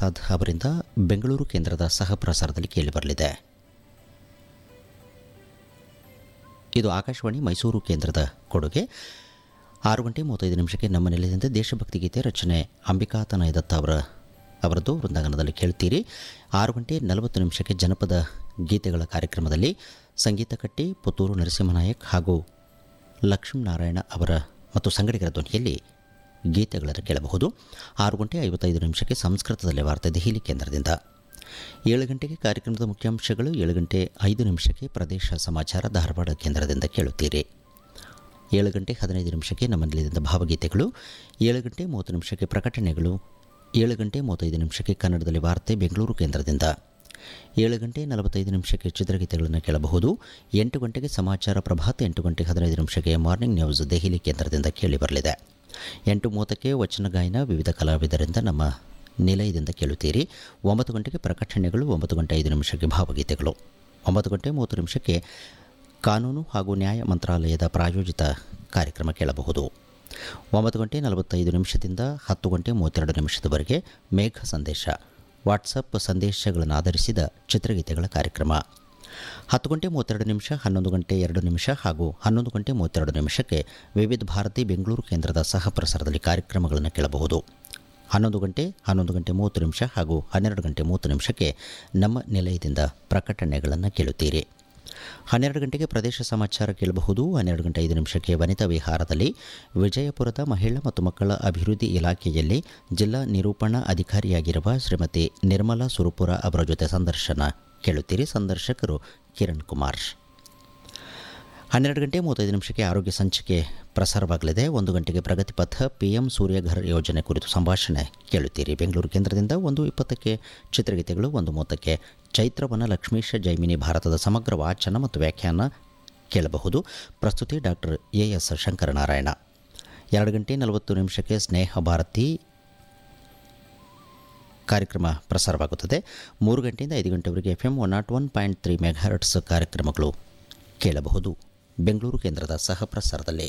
ಪ್ರಸಾದ್ ಅವರಿಂದ ಬೆಂಗಳೂರು ಕೇಂದ್ರದ ಸಹ ಪ್ರಸಾರದಲ್ಲಿ ಕೇಳಿಬರಲಿದೆ ಇದು ಆಕಾಶವಾಣಿ ಮೈಸೂರು ಕೇಂದ್ರದ ಕೊಡುಗೆ ಆರು ಗಂಟೆ ಮೂವತ್ತೈದು ನಿಮಿಷಕ್ಕೆ ನಮ್ಮ ನೆಲೆಯಿಂದ ದೇಶಭಕ್ತಿ ಗೀತೆ ರಚನೆ ಅಂಬಿಕಾತನಯ ದತ್ತ ಅವರ ಅವರದ್ದು ವೃಂದಾವನದಲ್ಲಿ ಕೇಳ್ತೀರಿ ಆರು ಗಂಟೆ ನಲವತ್ತು ನಿಮಿಷಕ್ಕೆ ಜನಪದ ಗೀತೆಗಳ ಕಾರ್ಯಕ್ರಮದಲ್ಲಿ ಸಂಗೀತ ಕಟ್ಟಿ ಪುತ್ತೂರು ನರಸಿಂಹನಾಯಕ್ ಹಾಗೂ ಲಕ್ಷ್ಮೀನಾರಾಯಣ ಅವರ ಮತ್ತು ಸಂಗಡಿಗರ ಧ್ವನಿಯಲ್ಲಿ ಗೀತೆಗಳನ್ನು ಕೇಳಬಹುದು ಆರು ಗಂಟೆ ಐವತ್ತೈದು ನಿಮಿಷಕ್ಕೆ ಸಂಸ್ಕೃತದಲ್ಲಿ ವಾರ್ತೆ ದೆಹಲಿ ಕೇಂದ್ರದಿಂದ ಏಳು ಗಂಟೆಗೆ ಕಾರ್ಯಕ್ರಮದ ಮುಖ್ಯಾಂಶಗಳು ಏಳು ಗಂಟೆ ಐದು ನಿಮಿಷಕ್ಕೆ ಪ್ರದೇಶ ಸಮಾಚಾರ ಧಾರವಾಡ ಕೇಂದ್ರದಿಂದ ಕೇಳುತ್ತೀರಿ ಏಳು ಗಂಟೆ ಹದಿನೈದು ನಿಮಿಷಕ್ಕೆ ನಮ್ಮ ನಿಲಯದಿಂದ ಭಾವಗೀತೆಗಳು ಏಳು ಗಂಟೆ ಮೂವತ್ತು ನಿಮಿಷಕ್ಕೆ ಪ್ರಕಟಣೆಗಳು ಏಳು ಗಂಟೆ ಮೂವತ್ತೈದು ನಿಮಿಷಕ್ಕೆ ಕನ್ನಡದಲ್ಲಿ ವಾರ್ತೆ ಬೆಂಗಳೂರು ಕೇಂದ್ರದಿಂದ ಏಳು ಗಂಟೆ ನಲವತ್ತೈದು ನಿಮಿಷಕ್ಕೆ ಚಿತ್ರಗೀತೆಗಳನ್ನು ಕೇಳಬಹುದು ಎಂಟು ಗಂಟೆಗೆ ಸಮಾಚಾರ ಪ್ರಭಾತ ಎಂಟು ಗಂಟೆ ಹದಿನೈದು ನಿಮಿಷಕ್ಕೆ ಮಾರ್ನಿಂಗ್ ನ್ಯೂಸ್ ದೆಹಲಿ ಕೇಂದ್ರದಿಂದ ಕೇಳಿಬರಲಿದೆ ಎಂಟು ಮೂವತ್ತಕ್ಕೆ ವಚನ ಗಾಯನ ವಿವಿಧ ಕಲಾವಿದರಿಂದ ನಮ್ಮ ನಿಲಯದಿಂದ ಕೇಳುತ್ತೀರಿ ಒಂಬತ್ತು ಗಂಟೆಗೆ ಪ್ರಕಟಣೆಗಳು ಒಂಬತ್ತು ಗಂಟೆ ಐದು ನಿಮಿಷಕ್ಕೆ ಭಾವಗೀತೆಗಳು ಒಂಬತ್ತು ಗಂಟೆ ಮೂವತ್ತು ನಿಮಿಷಕ್ಕೆ ಕಾನೂನು ಹಾಗೂ ನ್ಯಾಯ ಮಂತ್ರಾಲಯದ ಪ್ರಾಯೋಜಿತ ಕಾರ್ಯಕ್ರಮ ಕೇಳಬಹುದು ಒಂಬತ್ತು ಗಂಟೆ ನಲವತ್ತೈದು ನಿಮಿಷದಿಂದ ಹತ್ತು ಗಂಟೆ ಮೂವತ್ತೆರಡು ನಿಮಿಷದವರೆಗೆ ಮೇಘ ಸಂದೇಶ ವಾಟ್ಸಪ್ ಸಂದೇಶಗಳನ್ನು ಆಧರಿಸಿದ ಚಿತ್ರಗೀತೆಗಳ ಕಾರ್ಯಕ್ರಮ ಹತ್ತು ಗಂಟೆ ಮೂವತ್ತೆರಡು ನಿಮಿಷ ಹನ್ನೊಂದು ಗಂಟೆ ಎರಡು ನಿಮಿಷ ಹಾಗೂ ಹನ್ನೊಂದು ಗಂಟೆ ಮೂವತ್ತೆರಡು ನಿಮಿಷಕ್ಕೆ ವಿವಿಧ ಭಾರತಿ ಬೆಂಗಳೂರು ಕೇಂದ್ರದ ಸಹ ಪ್ರಸಾರದಲ್ಲಿ ಕಾರ್ಯಕ್ರಮಗಳನ್ನು ಕೇಳಬಹುದು ಹನ್ನೊಂದು ಗಂಟೆ ಹನ್ನೊಂದು ಗಂಟೆ ಮೂವತ್ತು ನಿಮಿಷ ಹಾಗೂ ಹನ್ನೆರಡು ಗಂಟೆ ಮೂವತ್ತು ನಿಮಿಷಕ್ಕೆ ನಮ್ಮ ನಿಲಯದಿಂದ ಪ್ರಕಟಣೆಗಳನ್ನು ಕೇಳುತ್ತೀರಿ ಹನ್ನೆರಡು ಗಂಟೆಗೆ ಪ್ರದೇಶ ಸಮಾಚಾರ ಕೇಳಬಹುದು ಹನ್ನೆರಡು ಗಂಟೆ ಐದು ನಿಮಿಷಕ್ಕೆ ವನಿತಾ ವಿಹಾರದಲ್ಲಿ ವಿಜಯಪುರದ ಮಹಿಳಾ ಮತ್ತು ಮಕ್ಕಳ ಅಭಿವೃದ್ಧಿ ಇಲಾಖೆಯಲ್ಲಿ ಜಿಲ್ಲಾ ನಿರೂಪಣಾ ಅಧಿಕಾರಿಯಾಗಿರುವ ಶ್ರೀಮತಿ ನಿರ್ಮಲಾ ಸುರುಪುರ ಅವರ ಜೊತೆ ಸಂದರ್ಶನ ಕೇಳುತ್ತೀರಿ ಸಂದರ್ಶಕರು ಕಿರಣ್ ಕುಮಾರ್ ಹನ್ನೆರಡು ಗಂಟೆ ಮೂವತ್ತೈದು ನಿಮಿಷಕ್ಕೆ ಆರೋಗ್ಯ ಸಂಚಿಕೆ ಪ್ರಸಾರವಾಗಲಿದೆ ಒಂದು ಗಂಟೆಗೆ ಪ್ರಗತಿ ಪಥ ಪಿ ಎಂ ಸೂರ್ಯಘರ್ ಯೋಜನೆ ಕುರಿತು ಸಂಭಾಷಣೆ ಕೇಳುತ್ತೀರಿ ಬೆಂಗಳೂರು ಕೇಂದ್ರದಿಂದ ಒಂದು ಇಪ್ಪತ್ತಕ್ಕೆ ಚಿತ್ರಗೀತೆಗಳು ಒಂದು ಮೂವತ್ತಕ್ಕೆ ಚೈತ್ರವನ ಲಕ್ಷ್ಮೀಶ ಜೈಮಿನಿ ಭಾರತದ ಸಮಗ್ರ ವಾಚನ ಮತ್ತು ವ್ಯಾಖ್ಯಾನ ಕೇಳಬಹುದು ಪ್ರಸ್ತುತಿ ಡಾಕ್ಟರ್ ಎ ಎಸ್ ಶಂಕರನಾರಾಯಣ ಎರಡು ಗಂಟೆ ನಲವತ್ತು ನಿಮಿಷಕ್ಕೆ ಸ್ನೇಹ ಭಾರತಿ ಕಾರ್ಯಕ್ರಮ ಪ್ರಸಾರವಾಗುತ್ತದೆ ಮೂರು ಗಂಟೆಯಿಂದ ಐದು ಗಂಟೆವರೆಗೆ F M one naught one point three megahertz ಕಾರ್ಯಕ್ರಮಗಳು ಕೇಳಬಹುದು ಬೆಂಗಳೂರು ಕೇಂದ್ರದ ಸಹ ಪ್ರಸಾರದಲ್ಲಿ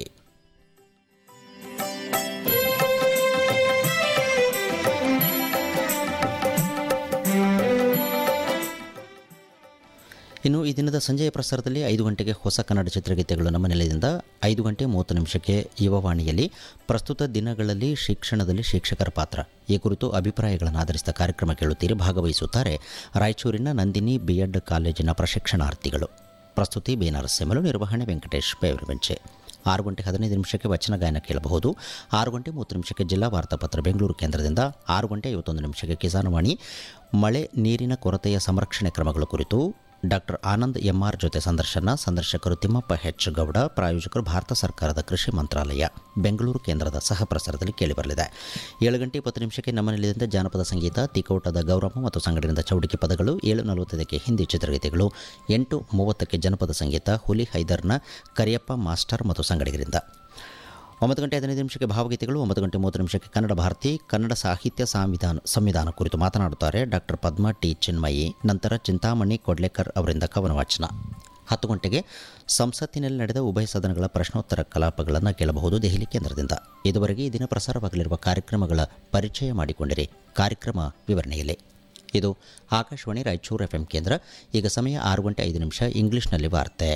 ಇನ್ನು ಈ ದಿನದ ಸಂಜೆಯ ಪ್ರಸಾರದಲ್ಲಿ ಐದು ಗಂಟೆಗೆ ಹೊಸ ಕನ್ನಡ ಚಿತ್ರಗೀತೆಗಳು ನಮ್ಮ ನೆಲೆಯಿಂದ ಐದು ಗಂಟೆ ಮೂವತ್ತು ನಿಮಿಷಕ್ಕೆ ಯುವವಾಣಿಯಲ್ಲಿ ಪ್ರಸ್ತುತ ದಿನಗಳಲ್ಲಿ ಶಿಕ್ಷಣದಲ್ಲಿ ಶಿಕ್ಷಕರ ಪಾತ್ರ ಈ ಕುರಿತು ಅಭಿಪ್ರಾಯಗಳನ್ನು ಆಧರಿಸಿದ ಕಾರ್ಯಕ್ರಮ ಕೇಳುತ್ತೀರಿ ಭಾಗವಹಿಸುತ್ತಾರೆ ರಾಯಚೂರಿನ ನಂದಿನಿ ಬಿ ಎಡ್ ಕಾಲೇಜಿನ ಪ್ರಶಿಕ್ಷಣಾರ್ಥಿಗಳು ಪ್ರಸ್ತುತಿ ಬಿ ನರಸಿಂಹಲು ನಿರ್ವಹಣೆ ವೆಂಕಟೇಶ್ ಬೇವರವೆಂಚೆ ಆರು ಗಂಟೆ ಹದಿನೈದು ನಿಮಿಷಕ್ಕೆ ವಚನ ಗಾಯನ ಕೇಳಬಹುದು ಆರು ಗಂಟೆ ಮೂವತ್ತು ನಿಮಿಷಕ್ಕೆ ಜಿಲ್ಲಾ ವಾರ್ತಾಪತ್ರ ಬೆಂಗಳೂರು ಕೇಂದ್ರದಿಂದ ಆರು ಗಂಟೆ ಐವತ್ತೊಂದು ನಿಮಿಷಕ್ಕೆ ಕಿಸಾನವಾಣಿ ಮಳೆ ನೀರಿನ ಕೊರತೆಯ ಸಂರಕ್ಷಣೆ ಕ್ರಮಗಳ ಕುರಿತು ಡಾಕ್ಟರ್ ಆನಂದ್ ಎಂಆರ್ ಜೊತೆ ಸಂದರ್ಶನ ಸಂದರ್ಶಕರು ತಿಮ್ಮಪ್ಪ ಹೆಚ್ ಗೌಡ ಪ್ರಾಯೋಜಕರು ಭಾರತ ಸರ್ಕಾರದ ಕೃಷಿ ಮಂತ್ರಾಲಯ ಬೆಂಗಳೂರು ಕೇಂದ್ರದ ಸಹ ಪ್ರಸಾರದಲ್ಲಿ ಕೇಳಿಬರಲಿದೆ ಏಳು ಗಂಟೆ ಇಪ್ಪತ್ತು ನಿಮಿಷಕ್ಕೆ ನಮ್ಮ ನಿಲಯದಿಂದ ಜಾನಪದ ಸಂಗೀತ ತಿಕೋಟದ ಗೌರಮ್ಮ ಮತ್ತು ಸಂಘಟನೆಯಿಂದ ಚೌಡಿಕೆ ಪದಗಳು ಏಳು ನಲವತ್ತೈದಕ್ಕೆ ಹಿಂದಿ ಚಿತ್ರಗೀತೆಗಳು ಎಂಟು ಮೂವತ್ತಕ್ಕೆ ಜನಪದ ಸಂಗೀತ ಹುಲಿ ಹೈದರ್ನ ಕರಿಯಪ್ಪ ಮಾಸ್ಟರ್ ಮತ್ತು ಸಂಗಡಿಗರಿಂದ ಒಂಬತ್ತು ಗಂಟೆ ಹದಿನೈದು ನಿಮಿಷಕ್ಕೆ ಭಾವಗೀತೆಗಳು ಒಂಬತ್ತು ಗಂಟೆ ಮೂವತ್ತು ನಿಮಿಷಕ್ಕೆ ಕನ್ನಡ ಭಾರತಿ ಕನ್ನಡ ಸಾಹಿತ್ಯ ಸಂವಿಧಾನ ಸಂವಿಧಾನ ಕುರಿತು ಮಾತನಾಡುತ್ತಾರೆ ಡಾಕ್ಟರ್ ಪದ್ಮಾ ಟಿ ಚಿನ್ಮಯಿ ನಂತರ ಚಿಂತಾಮಣಿ ಕೊಡ್ಲೇಕರ್ ಅವರಿಂದ ಕವನ ವಾಚನ ಹತ್ತು ಗಂಟೆಗೆ ಸಂಸತ್ತಿನಲ್ಲಿ ನಡೆದ ಉಭಯ ಸದನಗಳ ಪ್ರಶ್ನೋತ್ತರ ಕಲಾಪಗಳನ್ನು ಕೇಳಬಹುದು ದೆಹಲಿ ಕೇಂದ್ರದಿಂದ ಇದುವರೆಗೆ ಈ ದಿನ ಪ್ರಸಾರವಾಗಲಿರುವ ಕಾರ್ಯಕ್ರಮಗಳ ಪರಿಚಯ ಮಾಡಿಕೊಂಡಿರಿ ಕಾರ್ಯಕ್ರಮ ವಿವರಣೆಯಲ್ಲಿ ಇದು ಆಕಾಶವಾಣಿ ರಾಯಚೂರು ಎಫ್ ಕೇಂದ್ರ ಈಗ ಸಮಯ ಆರು ಗಂಟೆ ಐದು ನಿಮಿಷ ಇಂಗ್ಲಿಷ್ನಲ್ಲಿ ವಾರ್ತೆ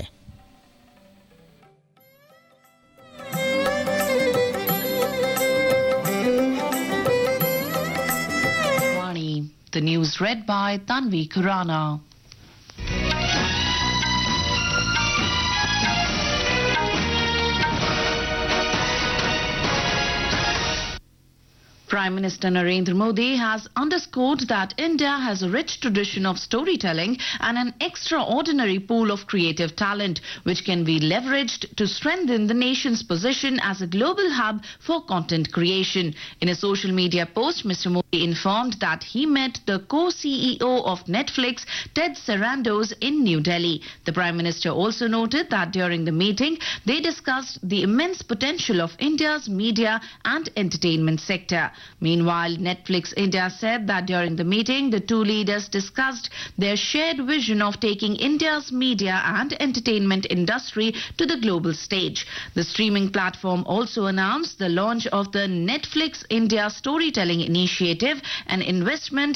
Wani, the news read by Tanvi Kurana. Prime Minister Narendra Modi has underscored that India has a rich tradition of storytelling and an extraordinary pool of creative talent, which can be leveraged to strengthen the nation's position as a global hub for content creation. In a social media post, Mr. Modi informed that he met the co-CEO of Netflix, Ted Sarandos, in New Delhi. The Prime Minister also noted that during the meeting, they discussed the immense potential of India's media and entertainment sector. Meanwhile, Netflix India said that during the meeting, the two leaders discussed their shared vision of taking India's media and entertainment industry to the global stage. The streaming platform also announced the launch of the Netflix India Storytelling Initiative, an investment